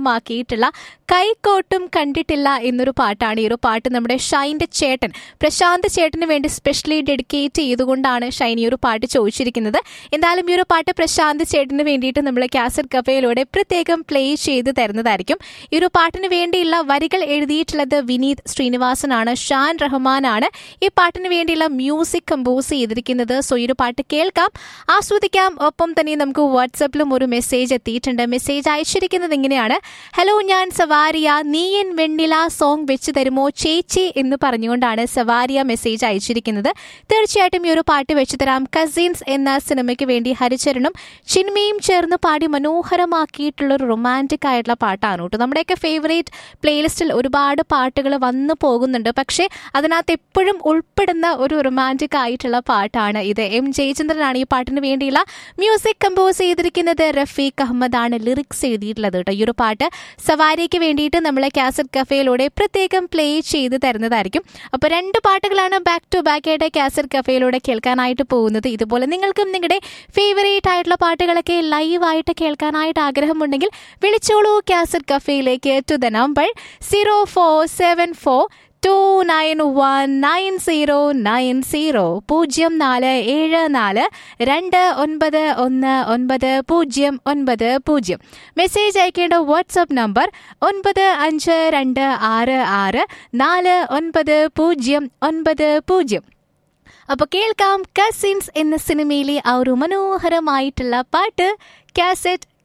മനോഹരമാക്കിയിട്ടുള്ള കൈക്കോട്ടും കണ്ടിട്ടില്ല എന്നൊരു പാട്ടാണ് ഈ ഒരു പാട്ട് നമ്മുടെ ഷൈൻ്റെ ചേട്ടൻ പ്രശാന്ത് ചേട്ടന് വേണ്ടി സ്പെഷ്യലി ഡെഡിക്കേറ്റ് ചെയ്തുകൊണ്ടാണ് ഷൈൻ ഈ ഒരു പാട്ട് ചോദിച്ചിരിക്കുന്നത് എന്തായാലും ഈ ഒരു പാട്ട് പ്രശാന്ത് ചേട്ടന് വേണ്ടിയിട്ട് നമ്മൾ കാസറ്റ് കഫയിലൂടെ പ്രത്യേകം പ്ലേ ചെയ്ത് തരുന്നതായിരിക്കും ഈ ഒരു പാട്ടിന് വേണ്ടിയുള്ള വരികൾ എഴുതിയിട്ടുള്ളത് വിനീത് ശ്രീനിവാസനാണ് ഷാൻ റഹ്മാനാണ് ഈ പാട്ടിന് വേണ്ടിയുള്ള മ്യൂസിക് കമ്പോസ് ചെയ്തിരിക്കുന്നത് സോ ഈ ഒരു പാട്ട് കേൾക്കാം ആസ്വദിക്കാം ഒപ്പം തന്നെ നമുക്ക് വാട്സപ്പിലും ഒരു മെസ്സേജ് എത്തിയിട്ടുണ്ട് മെസ്സേജ് അയച്ചിരിക്കുന്നത് ഇങ്ങനെയാണ് ഹലോ ഞാൻ സവാരിയ നീയൻ വെണ്ണില സോങ് വെച്ച് തരുമോ ചേച്ചി എന്ന് പറഞ്ഞുകൊണ്ടാണ് സവാരിയ മെസ്സേജ് അയച്ചിരിക്കുന്നത് തീർച്ചയായിട്ടും ഈ ഒരു പാട്ട് വെച്ച് തരാം കസിൻസ് എന്ന സിനിമയ്ക്ക് വേണ്ടി ഹരിചരണും ചിന്മയും ചേർന്ന് പാടി മനോഹരമാക്കിയിട്ടുള്ള ഒരു റൊമാൻറ്റിക് ആയിട്ടുള്ള പാട്ടാണ് കേട്ടോ നമ്മുടെയൊക്കെ ഫേവറേറ്റ് പ്ലേലിസ്റ്റിൽ ഒരുപാട് പാട്ടുകൾ വന്നു പോകുന്നുണ്ട് പക്ഷേ അതിനകത്ത് എപ്പോഴും ഉൾപ്പെടുന്ന ഒരു റൊമാൻറ്റിക് ആയിട്ടുള്ള പാട്ടാണ് ഇത് എം ജയചന്ദ്രനാണ് ഈ പാട്ടിന് വേണ്ടിയുള്ള മ്യൂസിക് കമ്പോസ് ചെയ്തിരിക്കുന്നത് റഫീഖ് അഹമ്മദ് ആണ് ലിറിക്സ് എഴുതിയിട്ടുള്ളത് കേട്ടോ ഈ ഒരു പാട്ട് സവാരിക്ക് വേണ്ടിയിട്ട് നമ്മളെ കാസറ്റ് കഫേയിലൂടെ പ്രത്യേകം പ്ലേ ചെയ്ത് തരുന്നതായിരിക്കും അപ്പോൾ രണ്ട് പാട്ടുകളാണ് ബാക്ക് ടു ബാക്ക് ആയിട്ട് കാസറ്റ് കഫേയിലൂടെ കേൾക്കാനായിട്ട് പോകുന്നത് ഇതുപോലെ നിങ്ങൾക്കും നിങ്ങളുടെ ഫേവറേറ്റ് ആയിട്ടുള്ള പാട്ടുകളൊക്കെ ലൈവായിട്ട് കേൾക്കാനായിട്ട് ആഗ്രഹമുണ്ടെങ്കിൽ വിളിച്ചോളൂ കാസറ്റ് കഫേയിലേക്ക് to the number zero four seven four two nine one nine zero nine zero പൂജ്യം നാല് ഏഴ് നാല് രണ്ട് ഒൻപത് ഒന്ന് ഒൻപത് പൂജ്യം ഒൻപത് പൂജ്യം മെസ്സേജ് അയക്കേണ്ട വാട്സപ്പ് നമ്പർ ഒൻപത് അഞ്ച് രണ്ട് ആറ് ആറ് നാല് ഒൻപത് പൂജ്യം ഒൻപത് പൂജ്യം അപ്പോൾ കേൾക്കാം കസിൻസ് എന്ന സിനിമയിലെ ആ ഒരു മനോഹരമായിട്ടുള്ള പാട്ട് കാസറ്റ്